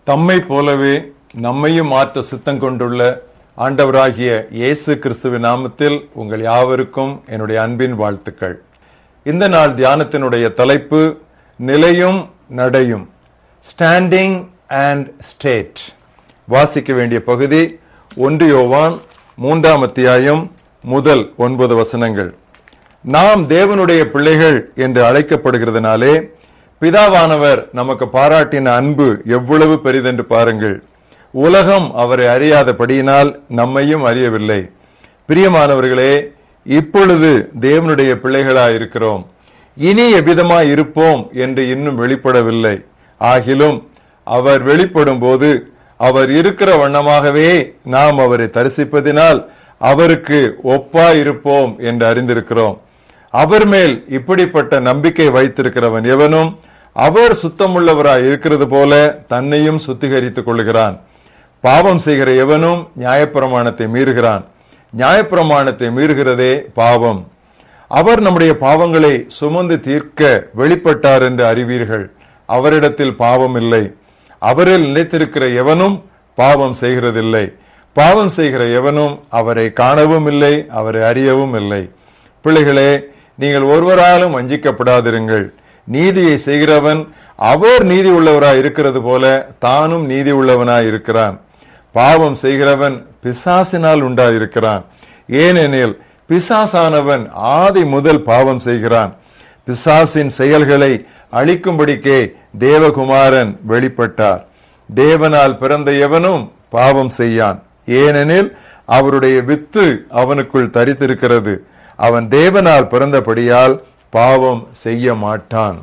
தம்மை போலவே நம்மையும் மாற்ற சித்தம் கொண்டுள்ள ஆண்டவராகிய இயேசு கிறிஸ்துவின் நாமத்தில் உங்கள் யாவருக்கும் என்னுடைய அன்பின் வாழ்த்துக்கள் இந்த நாள் தியானத்தினுடைய தலைப்பு நிலையும் நடையும் ஸ்டாண்டிங் அண்ட் ஸ்டேட் வாசிக்க வேண்டிய பகுதி ஒன்று யோவான் மூன்றாம் அத்தியாயம் முதல் ஒன்பது வசனங்கள் நாம் தேவனுடைய பிள்ளைகள் என்று அழைக்கப்படுகிறதுனாலே பிதாவானவர் நமக்கு பாராட்டின அன்பு எவ்வளவு பெரிதென்று பாருங்கள் உலகம் அவரை அறியாதபடியினால் நம்மையும் அறியவில்லை பிரியமானவர்களே இப்பொழுது தேவனுடைய பிள்ளைகளாய் இருக்கிறோம் இனி எவ்விதமாய் இருப்போம் என்று இன்னும் வெளிப்படவில்லை ஆகிலும் அவர் வெளிப்படும் போது அவர் இருக்கிற வண்ணமாகவே நாம் அவரை தரிசிப்பதினால் அவருக்கு ஒப்பாய் இருப்போம் என்று அறிந்திருக்கிறோம் அவர் மேல் இப்படிப்பட்ட நம்பிக்கை வைத்திருக்கிறவன் எவனும் அவர் சுத்தமுள்ளவராய் இருக்கிறது போல தன்னையும் சுத்திகரித்துக் கொள்கிறான் பாவம் செய்கிற எவனும் நியாயப்பிரமாணத்தை மீறுகிறான் நியாயப்பிரமாணத்தை மீறுகிறதே பாவம் அவர் நம்முடைய பாவங்களை சுமந்து தீர்க்க வெளிப்பட்டார் என்று அறிவீர்கள் அவரிடத்தில் பாவம் இல்லை அவரில் நிலைத்திருக்கிற எவனும் பாவம் செய்கிறதில்லை பாவம் செய்கிற எவனும் அவரை காணவும் இல்லை அவரை அறியவும் இல்லை பிள்ளைகளே நீங்கள் ஒருவராலும் வஞ்சிக்கப்படாதிருங்கள் நீதியை செய்கிறவன் அவர் நீதி உள்ளவராய் இருக்கிறது போல தானும் நீதி உள்ளவனாய் இருக்கிறான் பாவம் செய்கிறவன் பிசாசினால் உண்டாயிருக்கிறான் ஏனெனில் பிசாசானவன் ஆதி முதல் பாவம் செய்கிறான் பிசாசின் செயல்களை அழிக்கும்படிக்கே தேவகுமாரன் வெளிப்பட்டார் தேவனால் பிறந்த எவனும் பாவம் செய்யான் ஏனெனில் அவருடைய வித்து அவனுக்குள் தரித்திருக்கிறது அவன் தேவனால் பிறந்தபடியால் பாவம் செய்ய மாட்டான்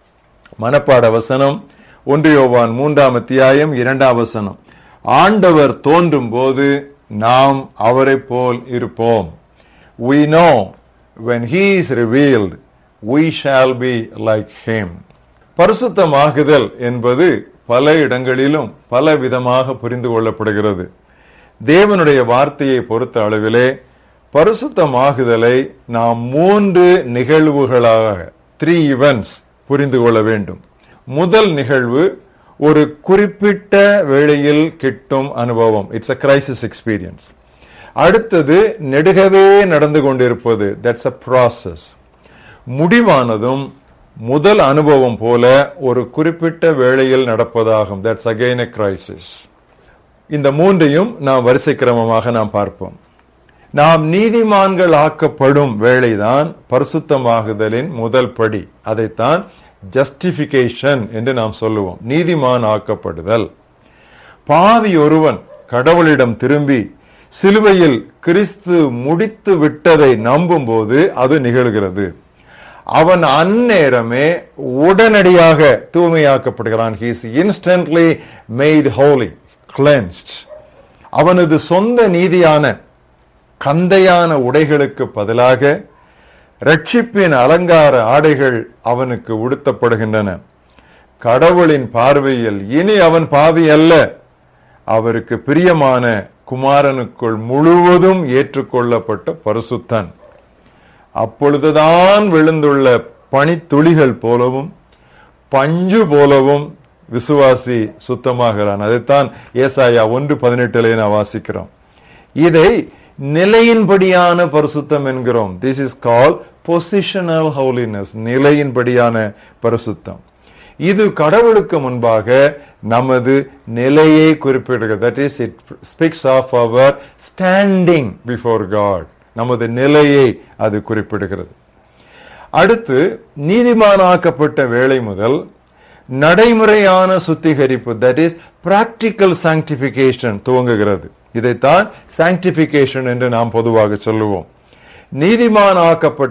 மனப்பாட வசனம் ஒன்று யோவான் மூன்றாம் அத்தியாயம் இரண்டாம் வசனம் ஆண்டவர் தோன்றும் போது நாம் அவரை போல் இருப்போம் we know when he is revealed we shall be like him பரிசுத்தமாகுதல் என்பது பல இடங்களிலும் பல விதமாக புரிந்து கொள்ளப்படுகிறது தேவனுடைய வார்த்தையை பொறுத்த அளவிலே பரிசுத்தமாகுதலை நாம் மூன்று நிகழ்வுகளாக த்ரீ இவன்ட்ஸ் புரிந்து கொள்ள வேண்டும் முதல் நிகழ்வு ஒரு குறிப்பிட்ட வேளையில் கிட்டும் அனுபவம் இட்ஸ் அ கிரைசிஸ் எக்ஸ்பீரியன்ஸ் அடுத்தது நெடுகவே நடந்து கொண்டிருப்பது தட்ஸ் அ ப்ராசஸ் முடிவானதும் முதல் அனுபவம் போல ஒரு குறிப்பிட்ட வேளையில் நடப்பதாகும் தட்ஸ் அகெயின் எ கிரைசிஸ் இந்த மூன்றையும் நாம் வரிசை கிரமமாக நாம் பார்ப்போம் நாம் நீதிமான்கள் ஆக்கப்படும் வேளைதான் பரிசுத்தமாகுதலின் முதல் படி அதைத்தான் ஜஸ்டிபிகேஷன் என்று நாம் சொல்லுவோம் நீதிமான் ஆக்கப்படுதல் பாவி ஒருவன் கடவுளிடம் திரும்பி சிலுவையில் கிறிஸ்து முடித்து விட்டதை நம்பும் போது அது நிகழ்கிறது அவன் அந்நேரமே உடனடியாக தூய்மையாக்கப்படுகிறான் he is instantly made holy cleansed அவனது சொந்த நீதியான கந்தையான உடைகளுக்கு பதிலாக ரட்சிப்பின் அலங்கார ஆடைகள் அவனுக்கு உடுத்தப்படுகின்றன கடவுளின் பார்வையில் இனி அவன் பாவி அல்ல அவருக்கு பிரியமான குமாரனுக்குள் முழுவதும் ஏற்றுக்கொள்ளப்பட்ட பரிசுத்தன் அப்பொழுதுதான் விழுந்துள்ள பனித்துளிகள் போலவும் பஞ்சு போலவும் விசுவாசி சுத்தமாகிறான் அதைத்தான் ஏசாயா ஒன்று பதினெட்டுல நான் வாசிக்கிறோம் இதை நிலையின்படியான பரிசுத்தம் என்கிறோம் this is call positional holiness நிலையின்படியான பரிசுத்தம் இது கடவுளுக்கு முன்பாக நமது நிலையை குறிப்பிடுகிறது that is it speaks of our standing before God நமது நிலையை அது குறிப்பிடுகிறது அடுத்து நீதிமானாக்கப்பட்ட வேலை முதல் நடைமுறையான சுத்திகரிப்பு தட் இஸ் பிராக்டிக்கல் சாங்டிபிகேஷன் துவங்குகிறது இதைத்தான் சாங்டிபிகேஷன் என்று நாம் பொதுவாக சொல்லுவோம் நீதிமான் ஆக்கப்பட்ட